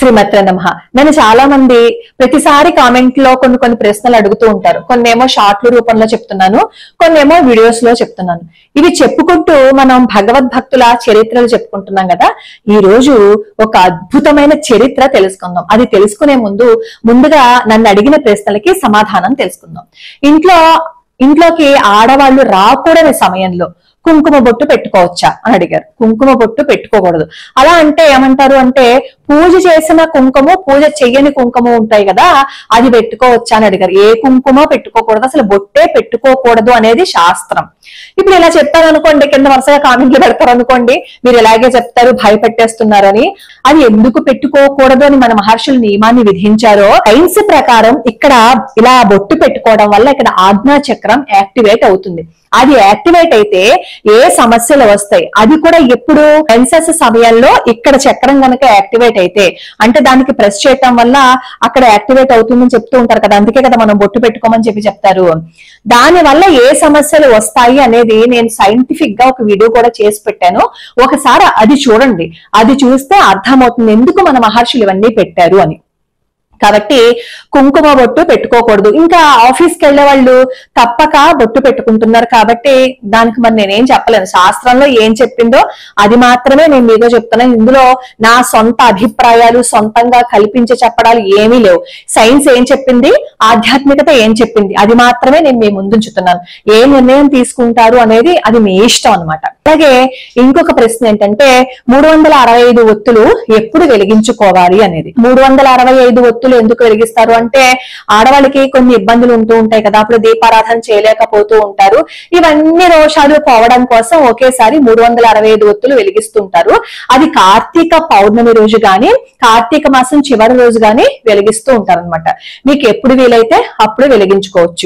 శ్రీమత్ర నమ నన్ను చాలా మంది ప్రతిసారి కామెంట్ లో కొన్ని కొన్ని ప్రశ్నలు అడుగుతూ ఉంటారు కొన్ని ఏమో షార్ట్ల రూపంలో చెప్తున్నాను కొన్ని ఏమో వీడియోస్ లో చెప్తున్నాను ఇవి చెప్పుకుంటూ మనం భగవద్భక్తుల చరిత్రలు చెప్పుకుంటున్నాం కదా ఈ రోజు ఒక అద్భుతమైన చరిత్ర తెలుసుకుందాం అది తెలుసుకునే ముందు ముందుగా నన్ను అడిగిన ప్రశ్నలకి సమాధానం తెలుసుకుందాం ఇంట్లో ఇంట్లోకి ఆడవాళ్ళు రాకూడని సమయంలో కుంకుమ బొట్టు పెట్టుకోవచ్చా అని అడిగారు కుంకుమ బొట్టు పెట్టుకోకూడదు అలా అంటే ఏమంటారు అంటే పూజ చేసిన కుంకుమ పూజ చెయ్యని కుంకుమ ఉంటాయి కదా అది పెట్టుకోవచ్చా అని అడిగారు ఏ కుంకుమ పెట్టుకోకూడదు అసలు బొట్టే పెట్టుకోకూడదు అనేది శాస్త్రం ఇప్పుడు ఇలా చెప్పారు అనుకోండి కింద వరుసగా కామెంట్లు పెడతారు అనుకోండి మీరు ఇలాగే చెప్తారు భయపెట్టేస్తున్నారని అది ఎందుకు పెట్టుకోకూడదు అని మన మహర్షులు నియమాన్ని విధించారో సైన్స్ ప్రకారం ఇక్కడ ఇలా బొట్టు పెట్టుకోవడం వల్ల ఇక్కడ ఆజ్ఞా చక్రం యాక్టివేట్ అవుతుంది అది యాక్టివేట్ అయితే ఏ సమస్యలు వస్తాయి అది కూడా ఎప్పుడు మెన్సెస్ సమయంలో ఇక్కడ చక్రం గనక యాక్టివేట్ అయితే అంటే దానికి ప్రెస్ చేయటం వల్ల అక్కడ యాక్టివేట్ అవుతుందని చెప్తూ ఉంటారు కదా అందుకే కదా మనం బొట్టు పెట్టుకోమని చెప్పి చెప్తారు దాని వల్ల ఏ సమస్యలు వస్తాయి అనేది నేను సైంటిఫిక్ గా ఒక వీడియో కూడా చేసి పెట్టాను ఒకసారి అది చూడండి అది చూస్తే అర్థమవుతుంది ఎందుకు మన మహర్షులు ఇవన్నీ పెట్టారు అని కాబట్టి కుంకుమ బొట్టు పెట్టుకోకూడదు ఇంకా ఆఫీస్కి వెళ్లే వాళ్ళు తప్పక బొట్టు పెట్టుకుంటున్నారు కాబట్టి దానికి మరి నేనేం చెప్పలేను శాస్త్రంలో ఏం చెప్పిందో అది మాత్రమే నేను మీతో చెప్తున్నాను ఇందులో నా సొంత అభిప్రాయాలు సొంతంగా కల్పించే చెప్పడాలు ఏమీ లేవు సైన్స్ ఏం చెప్పింది ఆధ్యాత్మికత ఏం చెప్పింది అది మాత్రమే నేను మీ ముందుంచుతున్నాను ఏ నిర్ణయం తీసుకుంటారు అనేది అది మీ ఇష్టం అన్నమాట అలాగే ఇంకొక ప్రశ్న ఏంటంటే మూడు వందల అరవై ఐదు ఒత్తులు ఎప్పుడు వెలిగించుకోవాలి అనేది మూడు వందల అరవై ఐదు ఒత్తులు ఎందుకు వెలిగిస్తారు అంటే ఆడవాళ్ళకి కొన్ని ఇబ్బందులు ఉంటూ ఉంటాయి కదా అప్పుడు దీపారాధన చేయలేకపోతూ ఉంటారు ఇవన్నీ రోషాలు పోవడం కోసం ఒకేసారి మూడు వందల అరవై ఐదు ఒత్తులు వెలిగిస్తుంటారు అది కార్తీక పౌర్ణమి రోజు గాని కార్తీక మాసం చివరి రోజు గాని వెలిగిస్తూ ఉంటారు అనమాట మీకు ఎప్పుడు వీలైతే అప్పుడు వెలిగించుకోవచ్చు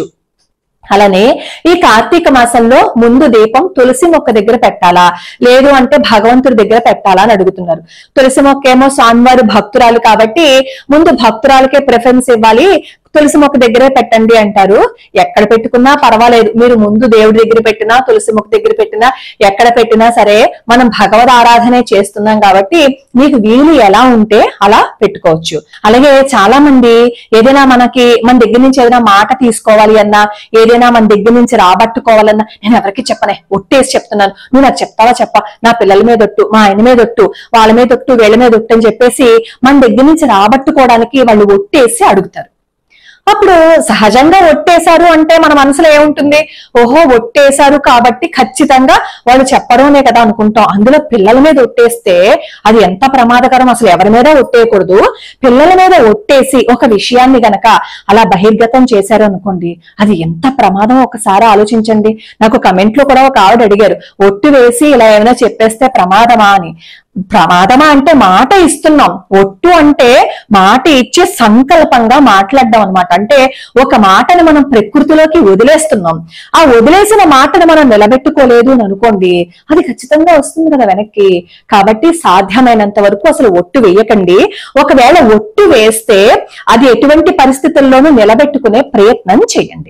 అలానే ఈ కార్తీక మాసంలో ముందు దీపం తులసి మొక్క దగ్గర పెట్టాలా లేదు అంటే భగవంతుడి దగ్గర పెట్టాలా అని అడుగుతున్నారు తులసి మొక్క ఏమో స్వామివారి భక్తురాలు కాబట్టి ముందు భక్తురాలకే ప్రిఫరెన్స్ ఇవ్వాలి తులసి మొక్క దగ్గరే పెట్టండి అంటారు ఎక్కడ పెట్టుకున్నా పర్వాలేదు మీరు ముందు దేవుడి దగ్గర పెట్టినా తులసి మొక్క దగ్గర పెట్టినా ఎక్కడ పెట్టినా సరే మనం భగవద్ ఆరాధనే చేస్తున్నాం కాబట్టి మీకు వీలు ఎలా ఉంటే అలా పెట్టుకోవచ్చు అలాగే చాలా మంది ఏదైనా మనకి మన దగ్గర నుంచి ఏదైనా మాట తీసుకోవాలి అన్నా ఏదైనా మన దగ్గర నుంచి రాబట్టుకోవాలన్నా నేను ఎవరికి చెప్పనే ఒట్టేసి చెప్తున్నాను నువ్వు నాకు చెప్తావా చెప్పా నా పిల్లల మీద ఒట్టు మా ఆయన మీద ఒట్టు వాళ్ళ మీద ఒట్టు వీళ్ళ మీద ఒట్టు అని చెప్పేసి మన దగ్గర నుంచి రాబట్టుకోవడానికి వాళ్ళు ఒట్టేసి అడుగుతారు అప్పుడు సహజంగా ఒట్టేశారు అంటే మన మనసులో ఏముంటుంది ఓహో ఒట్టేశారు కాబట్టి ఖచ్చితంగా వాళ్ళు చెప్పరునే కదా అనుకుంటాం అందులో పిల్లల మీద ఒట్టేస్తే అది ఎంత ప్రమాదకరం అసలు ఎవరి మీద ఒట్టేయకూడదు పిల్లల మీద ఒట్టేసి ఒక విషయాన్ని గనక అలా బహిర్గతం చేశారు అనుకోండి అది ఎంత ప్రమాదం ఒకసారి ఆలోచించండి నాకు కమెంట్ లో కూడా ఒక ఆవిడ అడిగారు ఒట్టు వేసి ఇలా ఏమైనా చెప్పేస్తే ప్రమాదమా అని ప్రమాదమా అంటే మాట ఇస్తున్నాం ఒట్టు అంటే మాట ఇచ్చే సంకల్పంగా మాట్లాడడం అనమాట అంటే ఒక మాటని మనం ప్రకృతిలోకి వదిలేస్తున్నాం ఆ వదిలేసిన మాటను మనం నిలబెట్టుకోలేదు అని అనుకోండి అది ఖచ్చితంగా వస్తుంది కదా వెనక్కి కాబట్టి సాధ్యమైనంత వరకు అసలు ఒట్టు వేయకండి ఒకవేళ ఒట్టు వేస్తే అది ఎటువంటి పరిస్థితుల్లోనూ నిలబెట్టుకునే ప్రయత్నం చేయండి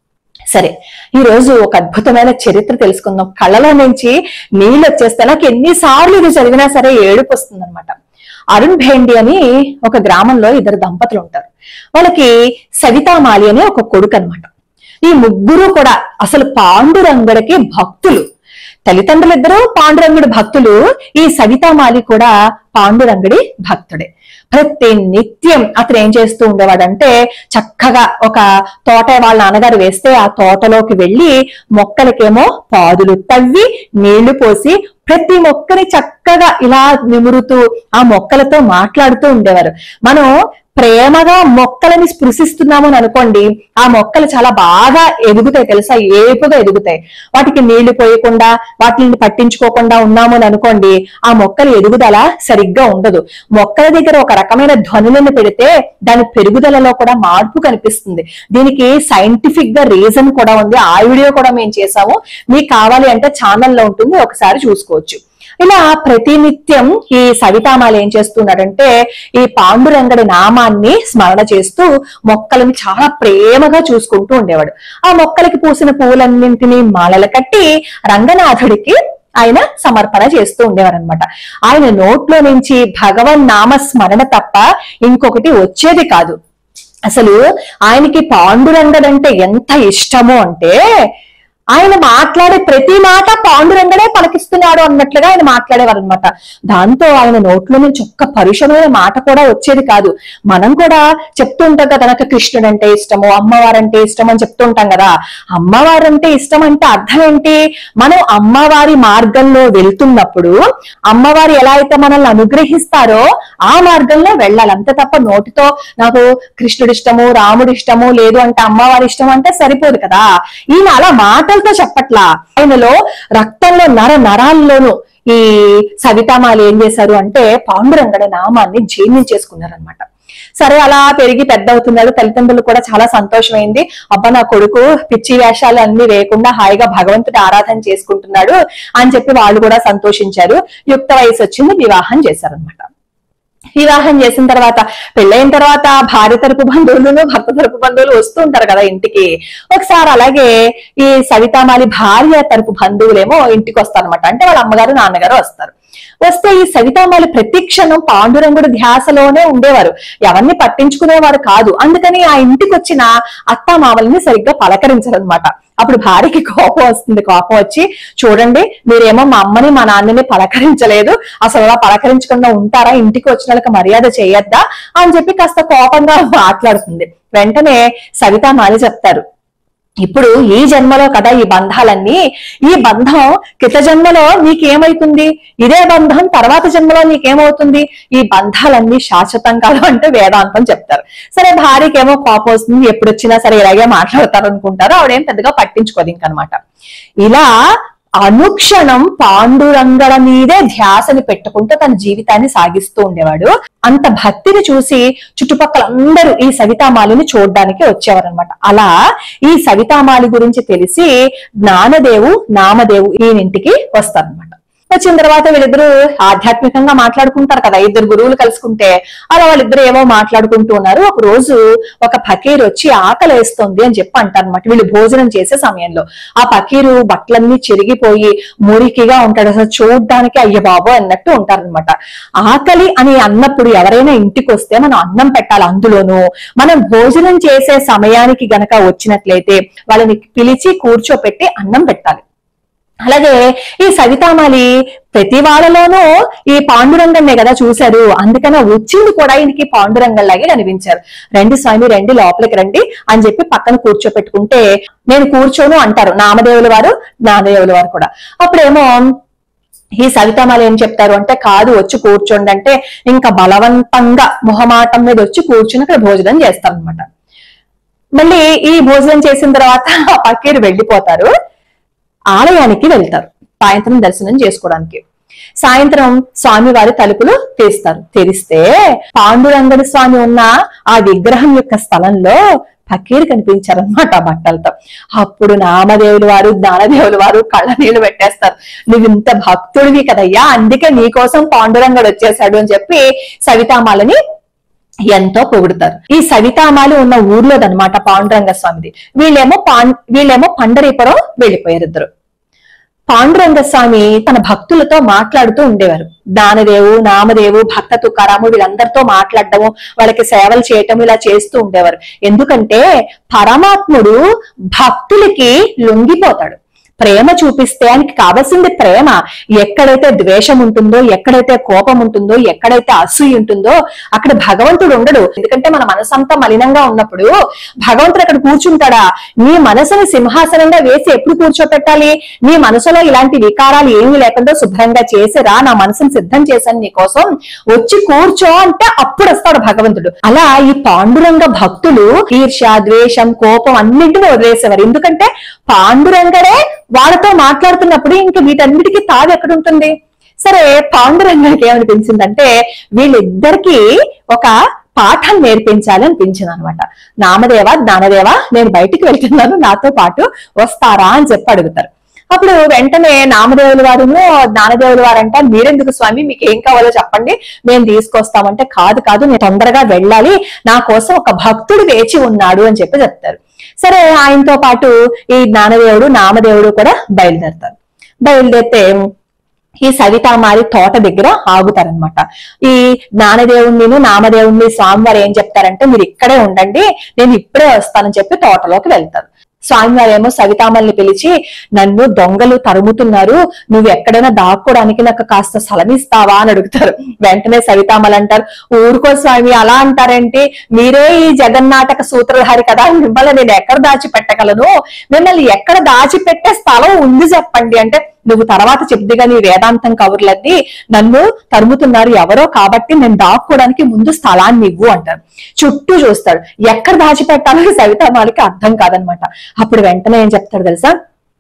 సరే ఈ రోజు ఒక అద్భుతమైన చరిత్ర తెలుసుకుందాం కళ్ళలో నుంచి నీళ్ళు వచ్చేస్తే నాకు ఎన్నిసార్లు ఇది చదివినా సరే ఏడుపు వస్తుంది అనమాట అరుణ్ భేండి అని ఒక గ్రామంలో ఇద్దరు దంపతులు ఉంటారు వాళ్ళకి సవితామాలి అనే ఒక కొడుకు అన్నమాట ఈ ముగ్గురు కూడా అసలు పాండురంగుడికి భక్తులు తల్లిదండ్రులిద్దరూ పాండురంగుడి భక్తులు ఈ సవితామాలి కూడా పాండురంగుడి భక్తుడే ప్రతి నిత్యం అతను ఏం చేస్తూ ఉండేవాడంటే చక్కగా ఒక తోట వాళ్ళ నాన్నగారు వేస్తే ఆ తోటలోకి వెళ్లి మొక్కలకేమో పాదులు తవ్వి నీళ్లు పోసి ప్రతి మొక్కని చక్కగా ఇలా నిమురుతూ ఆ మొక్కలతో మాట్లాడుతూ ఉండేవారు మనం ప్రేమగా మొక్కలని స్పృశిస్తున్నాము అని అనుకోండి ఆ మొక్కలు చాలా బాగా ఎదుగుతాయి తెలుసా ఏపుగా ఎదుగుతాయి వాటికి నీళ్లు పోయకుండా వాటిని పట్టించుకోకుండా ఉన్నాము అని అనుకోండి ఆ మొక్కల ఎదుగుదల సరిగ్గా ఉండదు మొక్కల దగ్గర ఒక రకమైన ధ్వనులను పెడితే దాని పెరుగుదలలో కూడా మార్పు కనిపిస్తుంది దీనికి సైంటిఫిక్ గా రీజన్ కూడా ఉంది ఆ వీడియో కూడా మేము చేసాము మీకు కావాలి అంటే ఛానల్లో ఉంటుంది ఒకసారి చూసుకోవచ్చు ఇలా ప్రతినిత్యం ఈ సవితామాల ఏం చేస్తున్నాడంటే ఈ పాండురంగడి నామాన్ని స్మరణ చేస్తూ మొక్కలను చాలా ప్రేమగా చూసుకుంటూ ఉండేవాడు ఆ మొక్కలకి పూసిన పువ్వులన్నింటినీ మాలలు కట్టి రంగనాథుడికి ఆయన సమర్పణ చేస్తూ ఉండేవారు అనమాట ఆయన నోట్లో నుంచి భగవన్ నామ స్మరణ తప్ప ఇంకొకటి వచ్చేది కాదు అసలు ఆయనకి పాండురంగడంటే ఎంత ఇష్టమో అంటే ఆయన మాట్లాడే ప్రతి మాట పాండురంగడే పలికిస్తున్నాడు అన్నట్లుగా ఆయన మాట్లాడేవారు అనమాట దాంతో ఆయన నోట్లో నుంచి ఒక్క పరుషమైన మాట కూడా వచ్చేది కాదు మనం కూడా చెప్తూ ఉంటాం కదా నాకు కృష్ణుడు అంటే ఇష్టము అమ్మవారంటే ఇష్టం అని చెప్తూ ఉంటాం కదా అమ్మవారంటే ఇష్టం అంటే అర్థం ఏంటి మనం అమ్మవారి మార్గంలో వెళ్తున్నప్పుడు అమ్మవారు ఎలా అయితే మనల్ని అనుగ్రహిస్తారో ఆ మార్గంలో వెళ్ళాలి అంతే తప్ప నోటితో నాకు కృష్ణుడి ఇష్టము రాముడి ఇష్టము లేదు అంటే అమ్మవారి ఇష్టం అంటే సరిపోదు కదా ఈయన అలా మాటలతో చెప్పట్లా ఆయనలో రక్తంలో నర నరాల్లోనూ ఈ సవితామాలు ఏం చేశారు అంటే పాండురంగడి నామాన్ని జీర్ణించేసుకున్నారనమాట సరే అలా పెరిగి పెద్ద అవుతున్నాడు తల్లిదండ్రులు కూడా చాలా సంతోషమైంది అబ్బా నా కొడుకు పిచ్చి వేషాలు అన్ని వేయకుండా హాయిగా భగవంతుడి ఆరాధన చేసుకుంటున్నాడు అని చెప్పి వాళ్ళు కూడా సంతోషించారు యుక్త వయసు వచ్చింది వివాహం చేశారనమాట వివాహం చేసిన తర్వాత పెళ్ళైన తర్వాత భార్య తరపు బంధువులను భర్త తరపు బంధువులు వస్తూ ఉంటారు కదా ఇంటికి ఒకసారి అలాగే ఈ సవితామాలి భార్య తరపు బంధువులేమో ఇంటికి వస్తారనమాట అంటే వాళ్ళ అమ్మగారు నాన్నగారు వస్తారు వస్తే ఈ సవితామాలి ప్రతి క్షణం పాండురంగుడి ధ్యాసలోనే ఉండేవారు ఎవరిని పట్టించుకునేవారు కాదు అందుకని ఆ ఇంటికి వచ్చిన అత్త మామల్ని సరిగ్గా పలకరించరనమాట అప్పుడు భార్యకి కోపం వస్తుంది కోపం వచ్చి చూడండి మీరేమో మా అమ్మని మా నాన్నని పలకరించలేదు అసలు అలా పలకరించకుండా ఉంటారా ఇంటికి వచ్చిన వాళ్ళకి మర్యాద చేయొద్దా అని చెప్పి కాస్త కోపంగా మాట్లాడుతుంది వెంటనే సవితామాలి చెప్తారు ఇప్పుడు ఈ జన్మలో కదా ఈ బంధాలన్నీ ఈ బంధం క్రిత జన్మలో నీకేమైతుంది ఇదే బంధం తర్వాత జన్మలో నీకేమవుతుంది ఈ బంధాలన్నీ శాశ్వతం కాదు అంటే వేదాంతం చెప్తారు సరే భార్యకేమో కోపం వస్తుంది ఎప్పుడు వచ్చినా సరే ఇలాగే మాట్లాడతారు అనుకుంటారు ఆవిడేం పెద్దగా పట్టించుకోదు ఇంకనమాట ఇలా అనుక్షణం పాండురంగల మీదే ధ్యాసని పెట్టుకుంటూ తన జీవితాన్ని సాగిస్తూ ఉండేవాడు అంత భక్తిని చూసి చుట్టుపక్కల అందరూ ఈ సవితామాలిని చూడడానికి వచ్చేవారనమాట అలా ఈ సవితామాలి గురించి తెలిసి జ్ఞానదేవు నామదేవు ఈయనింటికి వస్తారనమాట వచ్చిన తర్వాత వీళ్ళిద్దరూ ఆధ్యాత్మికంగా మాట్లాడుకుంటారు కదా ఇద్దరు గురువులు కలుసుకుంటే అలా వాళ్ళిద్దరు ఏమో మాట్లాడుకుంటూ ఉన్నారు ఒక రోజు ఒక ఫకీర్ వచ్చి ఆకలి వేస్తుంది అని చెప్పి అంటారు అనమాట వీళ్ళు భోజనం చేసే సమయంలో ఆ ఫకీరు బట్టలన్నీ చెరిగిపోయి మురికిగా ఉంటాడు అసలు చూడ్డానికి అయ్య బాబు అన్నట్టు ఉంటారనమాట ఆకలి అని అన్నప్పుడు ఎవరైనా ఇంటికి వస్తే మనం అన్నం పెట్టాలి అందులోనూ మనం భోజనం చేసే సమయానికి గనక వచ్చినట్లయితే వాళ్ళని పిలిచి కూర్చోపెట్టి అన్నం పెట్టాలి అలాగే ఈ సవితామాలి ప్రతి వాళ్ళలోనూ ఈ పాండురంగన్నే కదా చూశారు అందుకని వచ్చింది కూడా ఈయనకి పాండురంగంలాగే కనిపించారు రండి స్వామి రండి లోపలికి రండి అని చెప్పి పక్కన కూర్చోపెట్టుకుంటే నేను కూర్చోను అంటారు నామదేవుల వారు జ్ఞానదేవుల వారు కూడా అప్పుడేమో ఈ సవితమాలు ఏం చెప్తారు అంటే కాదు వచ్చి కూర్చోండి అంటే ఇంకా బలవంతంగా మొహమాటం మీద వచ్చి కూర్చుని అక్కడ భోజనం చేస్తారనమాట మళ్ళీ ఈ భోజనం చేసిన తర్వాత ఆ పక్కీరు వెళ్ళిపోతారు ఆలయానికి వెళ్తారు సాయంత్రం దర్శనం చేసుకోవడానికి సాయంత్రం స్వామివారి తలుపులు తీస్తారు తెరిస్తే పాండురంగడి స్వామి ఉన్న ఆ విగ్రహం యొక్క స్థలంలో ఫకీర్ కనిపించారనమాట ఆ బట్టలతో అప్పుడు నామదేవులు వారు జ్ఞానదేవులు వారు కళ్ళ నీళ్లు పెట్టేస్తారు నువ్వు ఇంత భక్తుడివి కదయ్యా అందుకే నీకోసం పాండురంగడు వచ్చేసాడు అని చెప్పి సవితామాలని ఎంతో పొగుడుతారు ఈ సవితామాలు ఉన్న ఊర్లోదనమాట పాండురంగ స్వామిది వీళ్ళేమో పాన్ వీళ్ళేమో పండరీపురం వెళ్ళిపోయారు ఇద్దరు పాండురంగ స్వామి తన భక్తులతో మాట్లాడుతూ ఉండేవారు దానదేవు నామదేవు భక్త తుకారాము వీళ్ళందరితో మాట్లాడటము వాళ్ళకి సేవలు చేయటం ఇలా చేస్తూ ఉండేవారు ఎందుకంటే పరమాత్ముడు భక్తులకి లొంగిపోతాడు ప్రేమ చూపిస్తే ఆయనకి కావాల్సింది ప్రేమ ఎక్కడైతే ద్వేషం ఉంటుందో ఎక్కడైతే కోపం ఉంటుందో ఎక్కడైతే అసూయ ఉంటుందో అక్కడ భగవంతుడు ఉండడు ఎందుకంటే మన మనసంతా మలినంగా ఉన్నప్పుడు భగవంతుడు అక్కడ కూర్చుంటాడా నీ మనసుని సింహాసనంగా వేసి ఎప్పుడు కూర్చోపెట్టాలి నీ మనసులో ఇలాంటి వికారాలు ఏమీ లేకుండా శుభ్రంగా చేసి రా నా మనసుని సిద్ధం చేశాను నీ కోసం వచ్చి కూర్చో అంటే అప్పుడు వస్తాడు భగవంతుడు అలా ఈ పాండురంగ భక్తులు ఈర్ష్య ద్వేషం కోపం అన్నింటినీ వదిలేసేవారు ఎందుకంటే పాండురంగడే వాళ్ళతో మాట్లాడుతున్నప్పుడు ఇంక వీటన్నిటికీ తావు ఎక్కడ ఉంటుంది సరే పాండురంగానికి ఏమనిపించిందంటే వీళ్ళిద్దరికి ఒక పాఠం నేర్పించాలి అనిపించింది అనమాట నామదేవ జ్ఞానదేవ నేను బయటికి వెళ్తున్నాను నాతో పాటు వస్తారా అని చెప్పి అడుగుతారు అప్పుడు వెంటనే నామదేవుల వారును జ్ఞానదేవుల వారు అంటారు మీరెందుకు స్వామి మీకు ఏం కావాలో చెప్పండి మేము తీసుకొస్తామంటే కాదు కాదు నేను తొందరగా వెళ్ళాలి నా కోసం ఒక భక్తుడు వేచి ఉన్నాడు అని చెప్పి చెప్తారు సరే ఆయనతో పాటు ఈ జ్ఞానదేవుడు నామదేవుడు కూడా బయలుదేరతారు బయలుదేరితే ఈ సవితామారి తోట దగ్గర ఆగుతారనమాట ఈ జ్ఞానదేవుణ్ణి నామదేవుణ్ణి స్వామివారు ఏం చెప్తారంటే మీరు ఇక్కడే ఉండండి నేను ఇప్పుడే వస్తానని చెప్పి తోటలోకి వెళ్తారు స్వామివారు ఏమో సవితామల్ని పిలిచి నన్ను దొంగలు తరుముతున్నారు నువ్వు ఎక్కడైనా దాక్కోడానికి నాకు కాస్త స్థలం ఇస్తావా అని అడుగుతారు వెంటనే సవితామల్ అంటారు ఊరుకో స్వామి అలా అంటారేంటి మీరే ఈ జగన్నాటక సూత్రధారి కదా మిమ్మల్ని నేను ఎక్కడ దాచిపెట్టగలను మిమ్మల్ని ఎక్కడ దాచిపెట్టే స్థలం ఉంది చెప్పండి అంటే నువ్వు తర్వాత చెప్దిగా నీ వేదాంతం కబుర్లన్నీ నన్ను తరుముతున్నారు ఎవరో కాబట్టి నేను దాక్కోవడానికి ముందు స్థలాన్ని ఇవ్వు అంటారు చుట్టూ చూస్తాడు ఎక్కడ దాచిపెట్టాలో సవితామాలకి అర్థం కాదనమాట అప్పుడు వెంటనే ఏం చెప్తాడు తెలుసా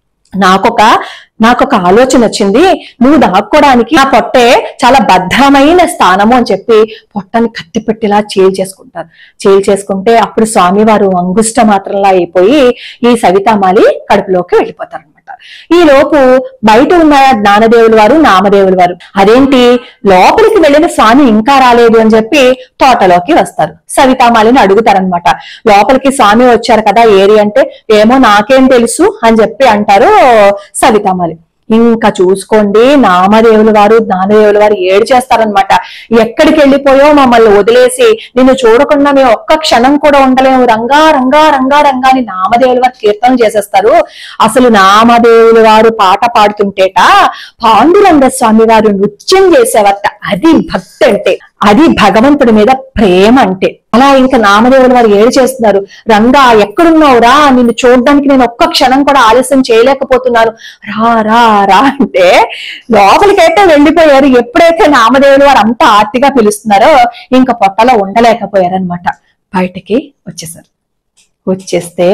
నాకొక నాకొక ఆలోచన వచ్చింది నువ్వు దాక్కోవడానికి నా పొట్టే చాలా భద్రమైన స్థానము అని చెప్పి పొట్టని కత్తి పెట్టిలా చేల్ చేసుకుంటారు చేల్ చేసుకుంటే అప్పుడు స్వామివారు అంగుష్ట మాత్రంలా అయిపోయి ఈ సవితామాలి కడుపులోకి వెళ్ళిపోతారు అనమాట ఈ లోపు బయట ఉన్న జ్ఞానదేవుల వారు నామదేవుల వారు అదేంటి లోపలికి వెళ్ళిన స్వామి ఇంకా రాలేదు అని చెప్పి తోటలోకి వస్తారు సవితామాలిని అడుగుతారనమాట లోపలికి స్వామి వచ్చారు కదా ఏరి అంటే ఏమో నాకేం తెలుసు అని చెప్పి అంటారు సవితామాలి ఇంకా చూసుకోండి నామదేవుల వారు జ్ఞానదేవుల వారు ఏడు చేస్తారనమాట ఎక్కడికి వెళ్ళిపోయో మమ్మల్ని వదిలేసి నిన్ను చూడకుండా మేము ఒక్క క్షణం కూడా ఉండలేము రంగా రంగా రంగా రంగా అని నామదేవుల వారు కీర్తన చేసేస్తారు అసలు నామదేవుల వారు పాట పాడుతుంటేట పాండురంగ స్వామి వారు నృత్యం చేసేవారట అది భక్తి అంటే అది భగవంతుడి మీద ప్రేమ అంటే అలా ఇంకా నామదేవుల వారు ఏడు చేస్తున్నారు రంగా ఎక్కడున్నావురా నిన్ను చూడడానికి నేను ఒక్క క్షణం కూడా ఆలస్యం చేయలేకపోతున్నాను రా రా రా అంటే లోపలికైతే వెళ్ళిపోయారు ఎప్పుడైతే నామదేవులు వారు అంత ఆర్తిగా పిలుస్తున్నారో ఇంకా పొట్టలో ఉండలేకపోయారనమాట బయటికి వచ్చేసారు వచ్చేస్తే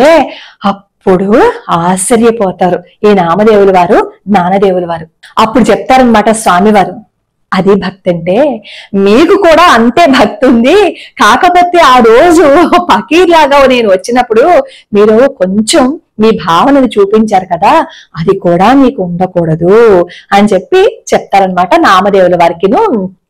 అప్పుడు ఆశ్చర్యపోతారు ఈ నామదేవుల వారు జ్ఞానదేవుల వారు అప్పుడు చెప్తారనమాట స్వామివారు అది భక్తి అంటే మీకు కూడా అంతే భక్తి ఉంది కాకపోతే ఆ రోజు పకీర్ లాగా నేను వచ్చినప్పుడు మీరు కొంచెం మీ భావనను చూపించారు కదా అది కూడా మీకు ఉండకూడదు అని చెప్పి చెప్తారనమాట నామదేవుల వారికిను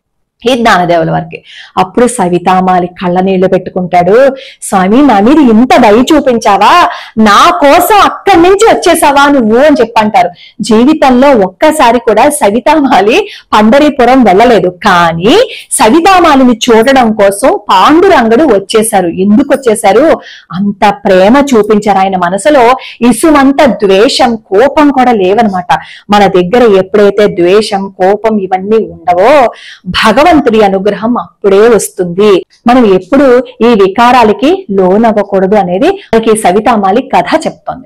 ఈ జ్ఞానదేవుల వారికి అప్పుడు సవితామాలి కళ్ళ నీళ్లు పెట్టుకుంటాడు స్వామి నా మీద ఇంత దయ చూపించావా నా కోసం అక్కడి నుంచి వచ్చేసావా నువ్వు అని చెప్పంటారు జీవితంలో ఒక్కసారి కూడా సవితామాలి పండరీపురం వెళ్ళలేదు కానీ సవితామాలిని చూడడం కోసం పాండురంగడు వచ్చేశారు ఎందుకు వచ్చేశారు అంత ప్రేమ చూపించారు ఆయన మనసులో ఇసుమంత ద్వేషం కోపం కూడా లేవనమాట మన దగ్గర ఎప్పుడైతే ద్వేషం కోపం ఇవన్నీ ఉండవో భగవంతుడి అనుగ్రహం అప్పుడే వస్తుంది మనం ఎప్పుడు ఈ వికారాలకి లోనవ్వకూడదు అనేది మనకి ఈ సవితామాలి కథ చెప్తోంది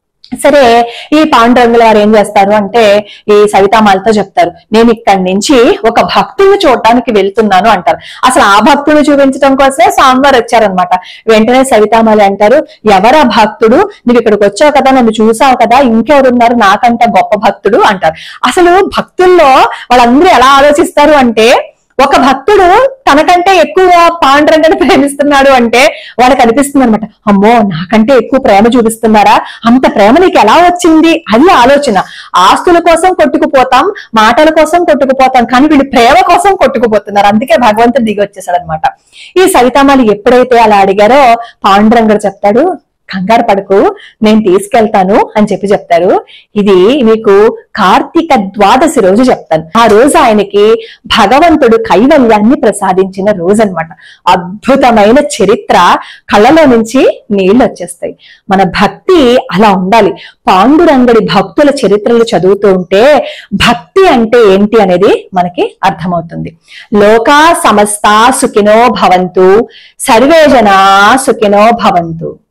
సరే ఈ పాండురంగుల వారు ఏం చేస్తారు అంటే ఈ సవితామాలతో చెప్తారు నేను ఇక్కడి నుంచి ఒక భక్తుని చూడటానికి వెళ్తున్నాను అంటారు అసలు ఆ భక్తుని చూపించడం కోసమే స్వామివారు వచ్చారనమాట వెంటనే సవితామాలి అంటారు ఎవరా భక్తుడు నువ్వు ఇక్కడికి వచ్చావు కదా నన్ను చూసావు కదా ఇంకెవరున్నారు నాకంటే గొప్ప భక్తుడు అంటారు అసలు భక్తుల్లో వాళ్ళందరూ ఎలా ఆలోచిస్తారు అంటే ఒక భక్తుడు తనకంటే ఎక్కువ పాండురంగని ప్రేమిస్తున్నాడు అంటే వాళ్ళకి అనిపిస్తుంది అనమాట అమ్మో నాకంటే ఎక్కువ ప్రేమ చూపిస్తున్నారా అంత ప్రేమ నీకు ఎలా వచ్చింది అది ఆలోచన ఆస్తుల కోసం కొట్టుకుపోతాం మాటల కోసం కొట్టుకుపోతాం కానీ వీళ్ళు ప్రేమ కోసం కొట్టుకుపోతున్నారు అందుకే భగవంతుడు దిగి వచ్చేసాడు అనమాట ఈ సవితామాలి ఎప్పుడైతే అలా అడిగారో పాండురంగుడు చెప్తాడు కంగారు పడకు నేను తీసుకెళ్తాను అని చెప్పి చెప్తారు ఇది మీకు కార్తీక ద్వాదశి రోజు చెప్తాను ఆ రోజు ఆయనకి భగవంతుడు కైవల్యాన్ని ప్రసాదించిన రోజు అన్నమాట అద్భుతమైన చరిత్ర కళ్ళలో నుంచి నీళ్లు వచ్చేస్తాయి మన భక్తి అలా ఉండాలి పాండురంగడి భక్తుల చరిత్రలు చదువుతూ ఉంటే భక్తి అంటే ఏంటి అనేది మనకి అర్థమవుతుంది లోకా సమస్త సుఖినో భవంతు సర్వే జనా సుఖినో భవంతు